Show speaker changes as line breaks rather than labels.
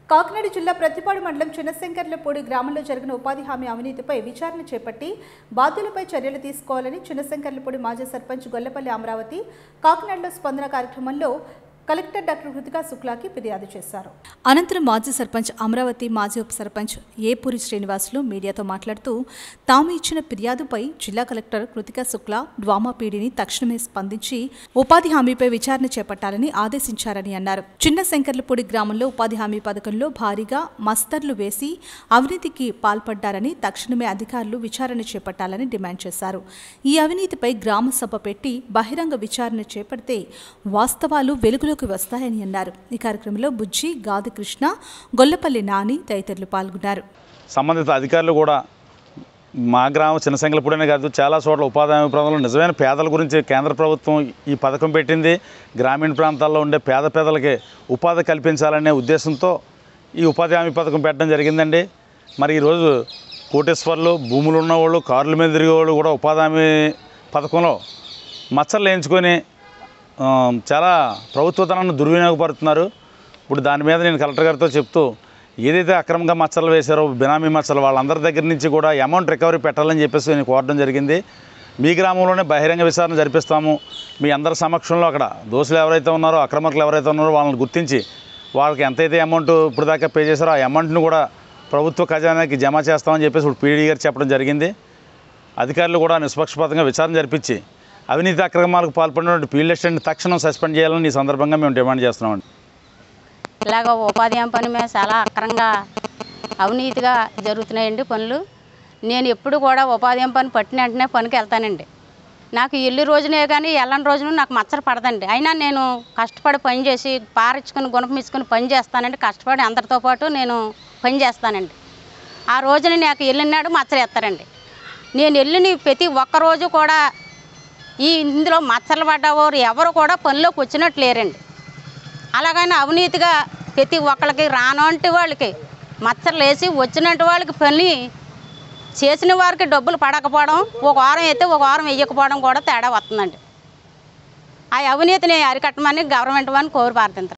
కాకినాడ జిల్లా ప్రతిపాడు మండలం చిన్నశంకర్లపూడి గ్రామంలో జరిగిన ఉపాధి హామీ అవినీతిపై విచారణ చేపట్టి బాధ్యులపై చర్యలు తీసుకోవాలని చిన్నశంకర్లపూడి మాజీ సర్పంచ్ గొల్లపల్లి అమరావతి కాకినాడలో స్పందన కార్యక్రమంలో కలెక్టర్ డాక్టర్ హృతికా శుక్లాకి ఫిర్యాదు చేశారు అనంతరం మాజీ సర్పంచ్ అమరావతి మాజీ ఉప సర్పంచ్ ఏపూరి శ్రీనివాసులు మీడియాతో మాట్లాడుతూ తాము ఇచ్చిన ఫిర్యాదుపై జిల్లా కలెక్టర్ కృతికా శుక్లా డ్వామా పీడీని తక్షణమే స్పందించి ఉపాధి హామీపై విచారణ చేపట్టాలని ఆదేశించారని అన్నారు చిన్న శంకర్లపూడి గ్రామంలో ఉపాధి హామీ పథకంలో భారీగా మస్తర్లు వేసి అవినీతికి పాల్పడ్డారని తక్షణమే అధికారులు విచారణ చేపట్టాలని డిమాండ్ చేశారు ఈ అవినీతిపై గ్రామ సభ పెట్టి బహిరంగ విచారణ చేపడితే వాస్తవాలు వెలుగులోకి వస్తాయని అన్నారు ఈ కార్యక్రమంలో బుజ్జి గాది కృష్ణ గొల్లపల్లి నాని తదితరులు పాల్గొన్నారు
సంబంధిత అధికారులు కూడా మా గ్రామం చిన్నసంగలపూడనే కాదు చాలా చోట్ల ఉపాధి హామీ ప్రాంతంలో నిజమైన పేదల గురించి కేంద్ర ప్రభుత్వం ఈ పథకం పెట్టింది గ్రామీణ ప్రాంతాల్లో ఉండే పేద పేదలకి ఉపాధి కల్పించాలనే ఉద్దేశంతో ఈ ఉపాధి హామీ పథకం పెట్టడం జరిగిందండి మరి ఈరోజు కోటేశ్వర్లు భూములు ఉన్నవాళ్ళు కార్ల మీద తిరిగేవాళ్ళు కూడా ఉపాధి హామీ పథకంలో మచ్చలు వేయించుకొని ఆ, చాలా ప్రభుత్వ ధనాన్ని దుర్వినియోగపడుతున్నారు ఇప్పుడు దాని మీద నేను కలెక్టర్ గారితో చెప్తూ ఏదైతే అక్రమంగా మచ్చలు వేశారో బినామీ మచ్చలు వాళ్ళందరి దగ్గర నుంచి కూడా అమౌంట్ రికవరీ పెట్టాలని చెప్పేసి నేను కోరడం జరిగింది మీ గ్రామంలోనే బహిరంగ విచారణ జరిపిస్తాము మీ అందరి సమక్షంలో అక్కడ దోషులు ఎవరైతే ఉన్నారో అక్రమకులు ఎవరైతే ఉన్నారో వాళ్ళని గుర్తించి వాళ్ళకి ఎంతైతే అమౌంట్ ఇప్పుడు దాకా పే చేశారో ఆ అమౌంట్ను కూడా ప్రభుత్వ ఖజానాకి జమ చేస్తామని చెప్పేసి ఇప్పుడు పీడీ గారు చెప్పడం జరిగింది అధికారులు కూడా నిష్పక్షపాతంగా విచారణ జరిపించి అవినీతి అక్రమాలకు పాల్పడినటువంటి ఫీల్డ్ అసిస్టెంట్ తక్షణం సస్పెండ్ చేయాలని ఈ సందర్భంగా మేము డిమాండ్ చేస్తున్నామండి
ఇలాగ ఉపాధి హామీ పని మీద చాలా అక్రంగా అవినీతిగా జరుగుతున్నాయండి పనులు నేను ఎప్పుడు కూడా ఉపాధి హామీ పని పట్టిన వెంటనే పనికి వెళ్తానండి నాకు ఇల్లు రోజునే కానీ వెళ్ళని రోజున నాకు మచ్చర పడదండి అయినా నేను కష్టపడి పని చేసి పారించుకుని గుణపం ఇచ్చుకుని పని చేస్తానండి కష్టపడి అందరితో పాటు నేను పని చేస్తానండి ఆ రోజున నాకు వెళ్ళినాడు మచ్చర ఎత్తారండి నేను వెళ్ళిన ప్రతి ఒక్క రోజు కూడా ఈ ఇందులో మచ్చలు పడ్డవారు ఎవరు కూడా పనిలోకి వచ్చినట్టు లేరండి అలాగని అవినీతిగా ప్రతి ఒక్కళ్ళకి రానంటి వాళ్ళకి మచ్చలు వేసి వచ్చినట్టు వాళ్ళకి పని చేసిన వారికి డబ్బులు పడకపోవడం ఒక వారం అయితే ఒక వారం వేయకపోవడం కూడా తేడా వస్తుందండి ఆ అవినీతిని అరికట్టమని గవర్నమెంట్ వారిని కోరి ప్రార్థించారు